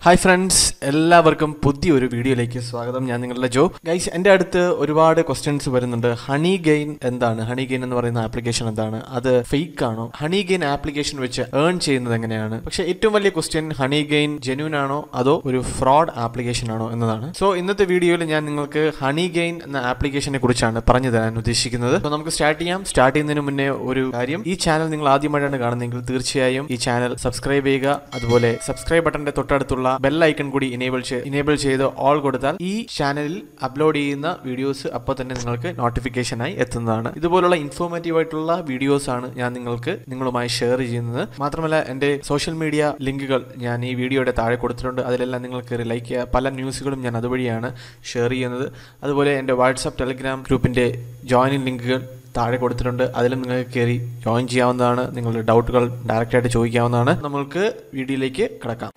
hi friends എല്ലാവർക്കും പുതിയൊരു വീഡിയോയിലേക്ക് സ്വാഗതം ഞാൻ നിങ്ങളുടെ ജോ ഗൈസ് എൻ്റെ അടുത്ത് ഒരുപാട് ക്വസ്റ്റ്യൻസ് വരുന്നുണ്ട് ഹണി ഗെയിൻ എന്താണ് ഹണി ഗെയിൻ എന്ന് പറയുന്ന ആപ്ലിക്കേഷൻ എന്താണ് അത് ഫേക്ക് ആണോ ഹണി ഗെയിൻ ആപ്ലിക്കേഷൻ വെച്ച് ഏൺ ചെയ്യുന്നത് എങ്ങനെയാണ് പക്ഷേ ഏറ്റവും വലിയ ക്വസ്റ്റ്യൻ ഹണി ഗെയിൻ ജെന്യൂൻ ആണോ അതോ ഒരു ഫ്രോഡ് ആപ്ലിക്കേഷൻ ആണോ എന്നതാണ് സോ ഇന്നത്തെ വീഡിയോയിൽ ഞാൻ നിങ്ങൾക്ക് ഹണി ഗെയിൻ എന്ന ആപ്ലിക്കേഷനെ കുറിച്ചാണ് പറഞ്ഞു തരാൻ ഉദ്ദേശിക്കുന്നത് സോ നമുക്ക് സ്റ്റാർട്ട് ചെയ്യാം സ്റ്റാർട്ട് ചെയ്യുന്നതിന് മുന്നേ ഒരു കാര്യം ഈ ചാനൽ നിങ്ങൾ ആദ്യമായിട്ടാണ് കാണുന്നതെങ്കിൽ തീർച്ചയായും ഈ ചാനൽ സബ്സ്ക്രൈബ് ചെയ്യുക അതുപോലെ സബ്സ്ക്രൈബ് ബട്ടന്റെ തൊട്ടടുത്തുള്ള ബെൽ ഐക്കൺ കൂടി ഇനേബിൾ ഇനേബിൾ ചെയ്ത് ഓൾ കൊടുത്താൽ ഈ ചാനലിൽ അപ്ലോഡ് ചെയ്യുന്ന വീഡിയോസ് അപ്പോൾ തന്നെ നിങ്ങൾക്ക് നോട്ടിഫിക്കേഷനായി എത്തുന്നതാണ് ഇതുപോലുള്ള ഇൻഫോർമേറ്റീവ് ആയിട്ടുള്ള വീഡിയോസ് ആണ് ഞാൻ നിങ്ങൾക്ക് നിങ്ങളുമായി ഷെയർ ചെയ്യുന്നത് മാത്രമല്ല എൻ്റെ സോഷ്യൽ മീഡിയ ലിങ്കുകൾ ഞാൻ ഈ വീഡിയോയുടെ താഴെ കൊടുത്തിട്ടുണ്ട് അതിലെല്ലാം നിങ്ങൾക്ക് ലൈക്ക് ചെയ്യുക പല ന്യൂസുകളും ഞാൻ അതുവഴിയാണ് ഷെയർ ചെയ്യുന്നത് അതുപോലെ എൻ്റെ വാട്സാപ്പ് ടെലിഗ്രാം ഗ്രൂപ്പിൻ്റെ ജോയിനിങ് ലിങ്കുകൾ താഴെ കൊടുത്തിട്ടുണ്ട് അതിലും നിങ്ങൾക്ക് കയറി ജോയിൻ ചെയ്യാവുന്നതാണ് നിങ്ങളുടെ ഡൗട്ടുകൾ ഡയറക്റ്റായിട്ട് ചോദിക്കാവുന്നതാണ് നമ്മൾക്ക് വീഡിയോയിലേക്ക് കിടക്കാം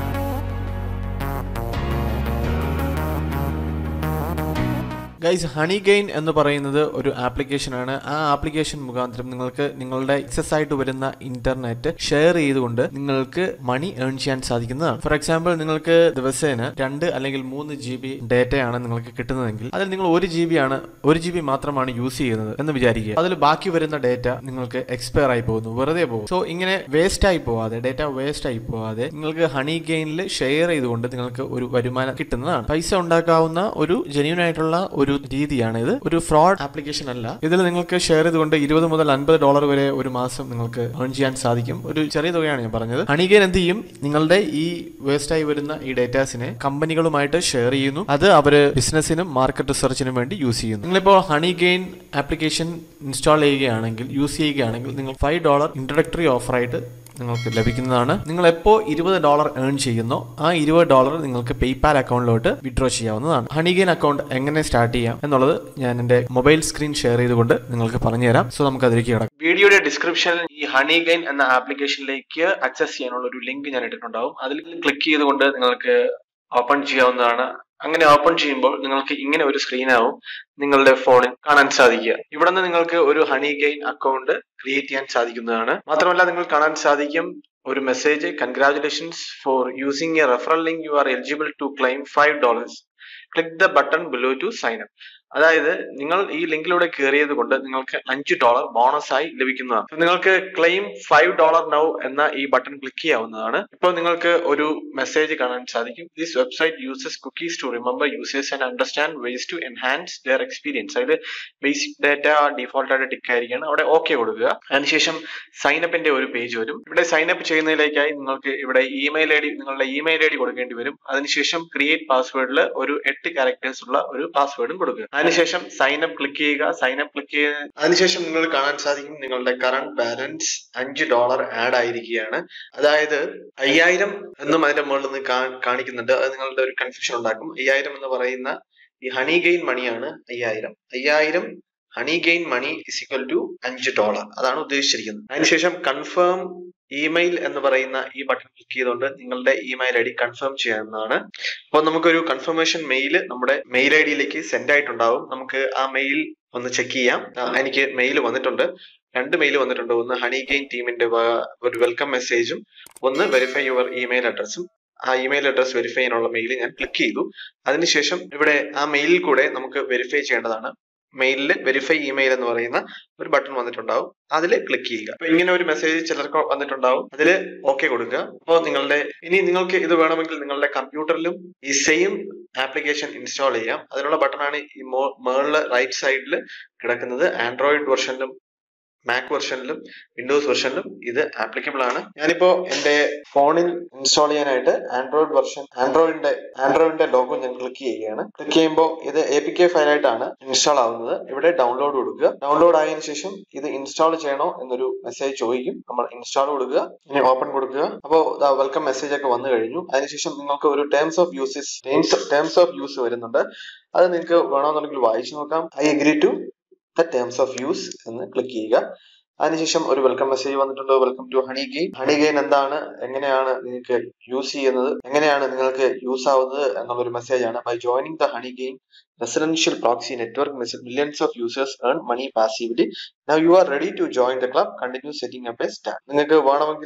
ഗൈസ് ഹണി ഗെയിൻ എന്ന് പറയുന്നത് ഒരു ആപ്ലിക്കേഷനാണ് ആ ആപ്ലിക്കേഷൻ മുഖാന്തരം നിങ്ങൾക്ക് നിങ്ങളുടെ എക്സസ് ആയിട്ട് വരുന്ന ഇന്റർനെറ്റ് ഷെയർ ചെയ്തുകൊണ്ട് നിങ്ങൾക്ക് മണി ഏൺ ചെയ്യാൻ സാധിക്കുന്നതാണ് ഫോർ എക്സാമ്പിൾ നിങ്ങൾക്ക് ദിവസേന രണ്ട് അല്ലെങ്കിൽ മൂന്ന് ജി ബി ഡേറ്റയാണ് നിങ്ങൾക്ക് കിട്ടുന്നതെങ്കിൽ അതിൽ നിങ്ങൾ ഒരു ജി ബി ആണ് ഒരു ജി ബി മാത്രമാണ് യൂസ് ചെയ്യുന്നത് എന്ന് വിചാരിക്കുക അതിൽ ബാക്കി വരുന്ന ഡേറ്റ നിങ്ങൾക്ക് എക്സ്പയർ ആയി പോകുന്നു വെറുതെ പോകും സോ ഇങ്ങനെ വേസ്റ്റ് ആയി പോവാതെ ഡേറ്റ വേസ്റ്റ് ആയി പോവാതെ നിങ്ങൾക്ക് ഹണി ഗെയിനിൽ ഷെയർ ചെയ്തുകൊണ്ട് നിങ്ങൾക്ക് ഒരു വരുമാനം കിട്ടുന്നതാണ് പൈസ ഉണ്ടാക്കാവുന്ന ഒരു ജെന്യൂൻ ആയിട്ടുള്ള ഒരു രീതിയാണ് ഇത് ഒരു ഫ്രോഡ് ആപ്ലിക്കേഷൻ അല്ല ഇതിൽ നിങ്ങൾക്ക് ഷെയർ ചെയ്തുകൊണ്ട് ഇരുപത് മുതൽ അൻപത് ഡോളർ വരെ ഒരു മാസം നിങ്ങൾക്ക് ഏൺ ചെയ്യാൻ സാധിക്കും ഒരു ചെറിയ തുകയാണ് ഞാൻ പറഞ്ഞത് ഹണിഗെയിൻ എന്ത് ചെയ്യും നിങ്ങളുടെ ഈ വേസ്റ്റ് ആയി വരുന്ന ഈ ഡേറ്റാസിനെ കമ്പനികളുമായിട്ട് ഷെയർ ചെയ്യുന്നു അത് അവര് ബിസിനസിനും മാർക്കറ്റ് റിസർച്ചിനും വേണ്ടി യൂസ് ചെയ്യുന്നു നിങ്ങളിപ്പോൾ ഹണി ഗെയിൻ ആപ്ലിക്കേഷൻ ഇൻസ്റ്റാൾ ചെയ്യുകയാണെങ്കിൽ യൂസ് ചെയ്യുകയാണെങ്കിൽ നിങ്ങൾ ഫൈവ് ഡോളർ ഇൻട്രഡക്ടറി ഓഫറായിട്ട് നിങ്ങൾക്ക് ലഭിക്കുന്നതാണ് നിങ്ങൾ എപ്പോൾ ഇരുപത് ഡോളർ ഏൺ ചെയ്യുന്നോ ആ ഇരുപത് ഡോളർ നിങ്ങൾക്ക് പേയ്പാൽ അക്കൗണ്ടിലോട്ട് വിഡ്രോ ചെയ്യാവുന്നതാണ് ഹണിഗെയിൻ അക്കൗണ്ട് എങ്ങനെ സ്റ്റാർട്ട് ചെയ്യാം എന്നുള്ളത് ഞാൻ എൻ്റെ മൊബൈൽ സ്ക്രീൻ ഷെയർ ചെയ്തുകൊണ്ട് നിങ്ങൾക്ക് പറഞ്ഞു തരാം സോ നമുക്ക് അതിലേക്ക് കിടക്കാം വീഡിയോയുടെ ഡിസ്ക്രിപ്ഷനിൽ ഈ ഹണിഗെയിൻ എന്ന ആപ്ലിക്കേഷനിലേക്ക് ആക്സസ് ചെയ്യാനുള്ള ഒരു ലിങ്ക് ഞാൻ ഇട്ടിട്ടുണ്ടാവും അതിൽ ക്ലിക്ക് ചെയ്തുകൊണ്ട് നിങ്ങൾക്ക് ഓപ്പൺ ചെയ്യാവുന്നതാണ് അങ്ങനെ ഓപ്പൺ ചെയ്യുമ്പോൾ നിങ്ങൾക്ക് ഇങ്ങനെ ഒരു സ്ക്രീൻ ആവും നിങ്ങളുടെ ഫോണിൽ കാണാൻ സാധിക്കുക ഇവിടെ നിന്ന് നിങ്ങൾക്ക് ഒരു ഹണി ഗെയിൻ അക്കൗണ്ട് ക്രിയേറ്റ് ചെയ്യാൻ സാധിക്കുന്നതാണ് മാത്രമല്ല നിങ്ങൾ കാണാൻ സാധിക്കും ഒരു message congratulations for using a referral link you are eligible to claim five dollars click the button below to sign up അതായത് നിങ്ങൾ ഈ ലിങ്കിലൂടെ കയറിയത് കൊണ്ട് നിങ്ങൾക്ക് അഞ്ച് ഡോളർ ബോണസ് ആയി ലഭിക്കുന്നതാണ് നിങ്ങൾക്ക് ക്ലെയിം ഫൈവ് ഡോളർ നൗ എന്ന ഈ ബട്ടൺ ക്ലിക്ക് ചെയ്യാവുന്നതാണ് ഇപ്പോൾ നിങ്ങൾക്ക് ഒരു മെസ്സേജ് കാണാൻ സാധിക്കും this website uses cookies to remember users and understand ways to enhance their experience അതിൽ ബേസിക് ഡാറ്റ ഡീഫോൾട്ട് ആയിട്ട് ടിക്ക് ആയിരിക്കുകയാണ് അവിടെ ഓക്കെ കൊടുക്കുക അതിനുശേഷം സൈനപ്പിന്റെ ഒരു പേജ് വരും ഇവിടെ സൈനപ്പ് ചെയ്യുന്നതിലേക്കായി നിങ്ങൾക്ക് ഇവിടെ ഇമെയിൽ ഐ ഡി നിങ്ങളുടെ ഇമെയിൽ ഐ ഡി കൊടുക്കേണ്ടി വരും അതിനുശേഷം ക്രിയേറ്റ് പാസ്വേഡിൽ ഒരു എട്ട് ക്യാരക്ടേഴ്സ് ഉള്ള ഒരു പാസ്വേഡും കൊടുക്കുക അതിനുശേഷം സൈൻ അപ്പ് ക്ലിക്ക് ചെയ്യുക സൈൻ അപ്പ് ക്ലിക്ക് ചെയ്ത് അതിനുശേഷം നിങ്ങൾ കാണാൻ സാധിക്കും നിങ്ങളുടെ കറണ്ട് ബാലൻസ് അഞ്ച് ഡോളർ ആഡ് ആയിരിക്കുകയാണ് അതായത് അയ്യായിരം എന്നും അതിന്റെ മുകളിൽ നിന്ന് കാണിക്കുന്നുണ്ട് അത് നിങ്ങളുടെ ഒരു കൺഫ്യൂഷൻ ഉണ്ടാക്കും അയ്യായിരം എന്ന് പറയുന്ന ഈ ഹണി ഗെയിൻ മണിയാണ് അയ്യായിരം അയ്യായിരം Honeygain money is equal to അഞ്ച് ഡോളർ അതാണ് ഉദ്ദേശിച്ചിരിക്കുന്നത് അതിനുശേഷം കൺഫേം ഇമെയിൽ എന്ന് പറയുന്ന ഈ ബട്ടൺ ക്ലിക്ക് ചെയ്തുകൊണ്ട് നിങ്ങളുടെ ഇമെയിൽ ഐ ഡി കൺഫേം ചെയ്യാവുന്നതാണ് അപ്പോൾ നമുക്കൊരു കൺഫർമേഷൻ മെയിൽ നമ്മുടെ മെയിൽ ഐ ഡിയിലേക്ക് സെൻഡ് ആയിട്ടുണ്ടാവും നമുക്ക് ആ മെയിൽ ഒന്ന് ചെക്ക് ചെയ്യാം എനിക്ക് മെയിൽ വന്നിട്ടുണ്ട് രണ്ട് മെയിൽ വന്നിട്ടുണ്ട് ഒന്ന് ഹണി ഗെയിൻ ടീമിന്റെ ഒരു വെൽക്കം മെസ്സേജും ഒന്ന് വെരിഫൈ യുവർ ഇമെയിൽ അഡ്രസ്സും ആ ഇമെയിൽ അഡ്രസ് വെരിഫൈ ചെയ്യാനുള്ള മെയിൽ ഞാൻ ക്ലിക്ക് ചെയ്തു അതിനുശേഷം ഇവിടെ ആ മെയിലിൽ കൂടെ നമുക്ക് വെരിഫൈ ചെയ്യേണ്ടതാണ് മെയിലിൽ വെരിഫൈ ഇമെയിൽ എന്ന് പറയുന്ന ഒരു ബട്ടൺ വന്നിട്ടുണ്ടാവും അതിൽ ക്ലിക്ക് ചെയ്യുക അപ്പൊ ഇങ്ങനെ ഒരു മെസ്സേജ് ചിലർക്ക് വന്നിട്ടുണ്ടാവും അതിൽ ഓക്കെ കൊടുക്കുക അപ്പോൾ നിങ്ങളുടെ ഇനി നിങ്ങൾക്ക് ഇത് വേണമെങ്കിൽ നിങ്ങളുടെ കമ്പ്യൂട്ടറിലും ഈ സെയിം ആപ്ലിക്കേഷൻ ഇൻസ്റ്റാൾ ചെയ്യാം അതിനുള്ള ബട്ടണാണ് ഈ മേളില് റൈറ്റ് സൈഡിൽ കിടക്കുന്നത് ആൻഡ്രോയിഡ് വെർഷനിലും മാക് വെർഷനിലും വിൻഡോസ് വെർഷനിലും ഇത് ആപ്ലിക്കബിൾ ആണ് ഞാനിപ്പോ എന്റെ ഫോണിൽ ഇൻസ്റ്റാൾ ചെയ്യാനായിട്ട് ആൻഡ്രോയിഡ് വെർഷൻ ആൻഡ്രോയിഡിന്റെ ആൻഡ്രോയിഡിന്റെ ലോഗോ ഞാൻ ക്ലിക്ക് ചെയ്യുകയാണ് ക്ലിക്ക് ചെയ്യുമ്പോൾ ഇത് എ പി കെ ഫയലായിട്ടാണ് ഇൻസ്റ്റാൾ ആവുന്നത് ഇവിടെ ഡൗൺലോഡ് കൊടുക്കുക ഡൗൺലോഡ് ആയതിനു ശേഷം ഇത് ഇൻസ്റ്റാൾ ചെയ്യണോ എന്നൊരു മെസ്സേജ് ചോദിക്കും നമ്മൾ ഇൻസ്റ്റാൾ കൊടുക്കുക ഇനി ഓപ്പൺ കൊടുക്കുക അപ്പോൾ വെൽക്കം മെസ്സേജ് ഒക്കെ വന്നു കഴിഞ്ഞു അതിനുശേഷം നിങ്ങൾക്ക് ഒരു terms of uses terms of use വരുന്നുണ്ട് അത് നിങ്ങൾക്ക് വേണമെന്നുണ്ടെങ്കിൽ വായിച്ചു നോക്കാം I agree to the terms of use എന്ന് ക്ലിക്ക് ചെയ്യുക അതിനുശേഷം ഒരു വെൽക്കം മെസ്സേജ് വന്നിട്ടുണ്ട് welcome to Honeygain Honeygain എന്താണ് എങ്ങനെയാണ് നിങ്ങൾക്ക് യൂസ് ചെയ്യുന്നത് എങ്ങനെയാണ് നിങ്ങൾക്ക് യൂസ് ആവുന്നത് എന്നുള്ളൊരു മെസ്സേജ് ആണ് by joining the Honeygain residential proxy network millions of users earn money passively now you are ready to join the club continue setting up a start നിങ്ങൾക്ക് വേണമെങ്കിൽ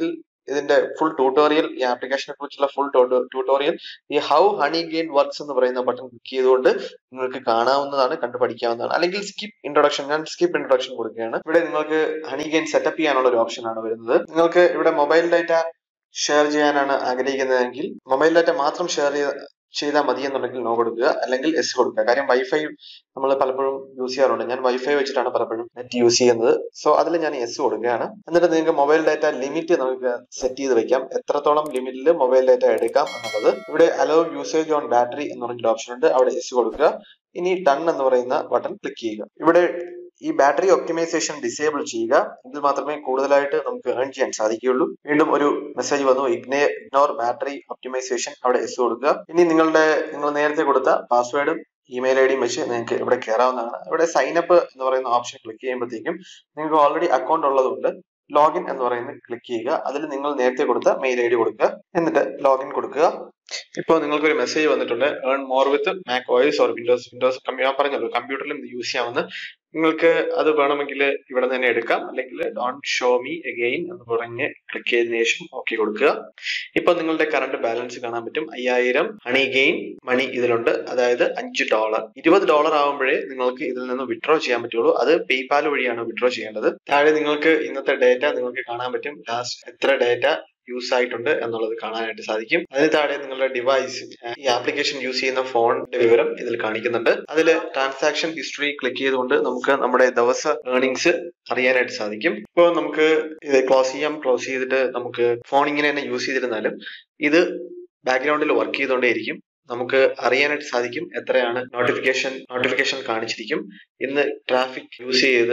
ഇതിന്റെ ഫുൾ ട്യൂട്ടോറിയൽ ഈ ആപ്ലിക്കേഷനെ കുറിച്ചുള്ള full tutorial ഈ how Honeygain works എന്ന് പറയുന്ന button click ചെയ്തുകൊണ്ട് നിങ്ങൾക്ക് കാണാവുന്നതാണ് കണ്ടു പഠിക്കാവുന്നതാണ് അല്ലെങ്കിൽ സ്കിപ്പ് ഇൻട്രൊഡക്ഷൻ ഞാൻ സ്കിപ്പ് ഇൻട്രൊഡക്ഷൻ കൊടുക്കുകയാണ് ഇവിടെ നിങ്ങൾക്ക് ഹണി ഗെയിൻ സെറ്റപ്പ് ചെയ്യാനുള്ള ഒരു ഓപ്ഷൻ ആണ് വരുന്നത് നിങ്ങൾക്ക് ഇവിടെ മൊബൈൽ ഡാറ്റ ഷെയർ ചെയ്യാനാണ് ആഗ്രഹിക്കുന്നതെങ്കിൽ മൊബൈൽ ഡാറ്റ മാത്രം ഷെയർ ചെയ്താൽ മതി എന്നുണ്ടെങ്കിൽ നോ കൊടുക്കുക അല്ലെങ്കിൽ എസ് കൊടുക്കുക കാര്യം വൈഫൈ നമ്മൾ പലപ്പോഴും യൂസ് ചെയ്യാറുണ്ട് ഞാൻ വൈഫൈ വെച്ചിട്ടാണ് പലപ്പോഴും നെറ്റ് യൂസ് ചെയ്യുന്നത് സോ അതിൽ ഞാൻ എസ് കൊടുക്കുകയാണ് എന്നിട്ട് നിങ്ങൾക്ക് മൊബൈൽ ഡാറ്റ ലിമിറ്റ് നമുക്ക് സെറ്റ് ചെയ്ത് വെക്കാം എത്രത്തോളം ലിമിറ്റിൽ മൊബൈൽ ഡാറ്റ എടുക്കാം എന്നുള്ളത് ഇവിടെ അലോ യൂസേജ് ഓൺ ബാറ്ററി എന്ന് പറഞ്ഞൊരു ഓപ്ഷൻ ഉണ്ട് അവിടെ എസ് കൊടുക്കുക ഇനി ഡൺ എന്ന് പറയുന്ന ബട്ടൺ ക്ലിക്ക് ചെയ്യുക ഇവിടെ ഈ ബാറ്ററി ഒപ്റ്റിമൈസേഷൻ ഡിസേബിൾ ചെയ്യുക എങ്കിൽ മാത്രമേ കൂടുതലായിട്ട് നമുക്ക് ഏൺ ചെയ്യാൻ സാധിക്കുകയുള്ളൂ വീണ്ടും ഒരു മെസ്സേജ് വന്നു ഇഗ്നേ ഇഗ്നോർ ബാറ്ററി ഒപ്റ്റിമൈസേഷൻ അവിടെ എസ് കൊടുക്കുക ഇനി നിങ്ങളുടെ നിങ്ങൾ നേരത്തെ കൊടുത്ത പാസ്വേഡും ഇമെയിൽ ഐ ഡിയും വെച്ച് നിങ്ങൾക്ക് ഇവിടെ കയറാവുന്നതാണ് ഇവിടെ സൈൻ അപ്പ് എന്ന് പറയുന്ന ഓപ്ഷൻ ക്ലിക്ക് ചെയ്യുമ്പോഴത്തേക്കും നിങ്ങൾക്ക് ഓൾറെഡി അക്കൗണ്ട് ഉള്ളതുകൊണ്ട് ലോഗിൻ എന്ന് പറയുന്നത് ക്ലിക്ക് ചെയ്യുക അതിൽ നിങ്ങൾ നേരത്തെ കൊടുത്ത മെയിൽ ഐ ഡി കൊടുക്കുക എന്നിട്ട് ലോഗിൻ കൊടുക്കുക ഇപ്പോൾ നിങ്ങൾക്ക് ഒരു മെസ്സേജ് വന്നിട്ടുണ്ട് earn more with macOS or Windows Windows ഞാൻ പറഞ്ഞല്ലോ കമ്പ്യൂട്ടറിലും ഇത് യൂസ് ചെയ്യാവുന്ന നിങ്ങൾക്ക് അത് വേണമെങ്കിൽ ഇവിടെ തന്നെ എടുക്കാം അല്ലെങ്കിൽ ഡോൺ ഷോ മീ അഗെയിൻ എന്ന് പറഞ്ഞ് ക്ലിക്ക് ചെയ്തതിനു ശേഷം ഓക്കെ കൊടുക്കുക ഇപ്പൊ നിങ്ങളുടെ കറണ്ട് ബാലൻസ് കാണാൻ പറ്റും അയ്യായിരം ഹണി ഗെയിൻ മണി ഇതിലുണ്ട് അതായത് അഞ്ച് ഡോളർ ഇരുപത് ഡോളർ ആകുമ്പോഴേ നിങ്ങൾക്ക് ഇതിൽ നിന്ന് വിഡ്രോ ചെയ്യാൻ പറ്റുള്ളൂ അത് പേയ്പാൽ വഴിയാണ് വിഡ്രോ ചെയ്യേണ്ടത് താഴെ നിങ്ങൾക്ക് ഇന്നത്തെ ഡേറ്റ നിങ്ങൾക്ക് കാണാൻ പറ്റും ലാസ്റ്റ് എത്ര ഡേറ്റ യൂസ് ആയിട്ടുണ്ട് എന്നുള്ളത് കാണാനായിട്ട് സാധിക്കും അതിന് താഴെ നിങ്ങളുടെ ഡിവൈസ് ഈ ആപ്ലിക്കേഷൻ യൂസ് ചെയ്യുന്ന ഫോണിന്റെ വിവരം ഇതിൽ കാണിക്കുന്നുണ്ട് അതിൽ ട്രാൻസാക്ഷൻ ഹിസ്റ്ററി ക്ലിക്ക് ചെയ്തുകൊണ്ട് നമുക്ക് നമ്മുടെ ദിവസ ഏർണിങ്സ് അറിയാനായിട്ട് സാധിക്കും ഇപ്പോൾ നമുക്ക് ഇത് ക്ലോസ് ചെയ്യാം ക്ലോസ് ചെയ്തിട്ട് നമുക്ക് ഫോൺ ഇങ്ങനെ തന്നെ യൂസ് ചെയ്തിരുന്നാലും ഇത് ബാക്ക്ഗ്രൗണ്ടിൽ വർക്ക് ചെയ്തുകൊണ്ടേയിരിക്കും നമുക്ക് അറിയാനായിട്ട് സാധിക്കും എത്രയാണ് നോട്ടിഫിക്കേഷൻ നോട്ടിഫിക്കേഷൻ കാണിച്ചിരിക്കും ഇന്ന് ട്രാഫിക് യൂസ് ചെയ്ത്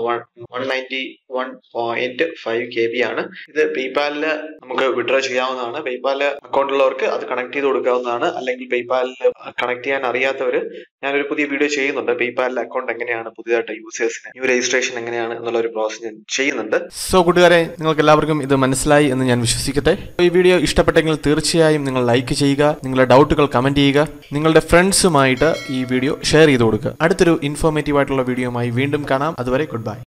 one ninety one point five K B ആണ് ഇത് പേയ്പാലില് നമുക്ക് വിഡ്രോ ചെയ്യാവുന്നതാണ് പേയ്പാല് അക്കൗണ്ട് ഉള്ളവർക്ക് അത് കണക്ട് ചെയ്ത് കൊടുക്കാവുന്നതാണ് അല്ലെങ്കിൽ പേയ്പാലിൽ കണക്ട് ചെയ്യാൻ അറിയാത്തവർ ഞാനൊരു പുതിയ വീഡിയോ ചെയ്യുന്നുണ്ട് പേയ്പാലിലെ അക്കൗണ്ട് എങ്ങനെയാണ് പുതിയതായിട്ട് യൂസേഴ്സിന് ന്യൂ രജിസ്ട്രേഷൻ എങ്ങനെയാണ് എന്നുള്ള ഒരു പ്രോസസ് ഞാൻ ചെയ്യുന്നുണ്ട് സോ കൂട്ടുകാരെ നിങ്ങൾക്ക് എല്ലാവർക്കും ഇത് മനസ്സിലായി എന്ന് ഞാൻ വിശ്വസിക്കട്ടെ ഈ വീഡിയോ ഇഷ്ടപ്പെട്ടെങ്കിൽ തീർച്ചയായും നിങ്ങൾ ലൈക്ക് ചെയ്യുക നിങ്ങളുടെ ഡൗട്ടുകൾ കമന്റ് ചെയ്യുക നിങ്ങളുടെ ഫ്രണ്ട്സുമായിട്ട് ഈ വീഡിയോ ഷെയർ ചെയ്ത് കൊടുക്കുക അടുത്തൊരു ഇൻഫോർമേറ്റീവ് ആയിട്ടുള്ള വീഡിയോയുമായി വീണ്ടും കാണാം അതുവരെ ഗുഡ് ബൈ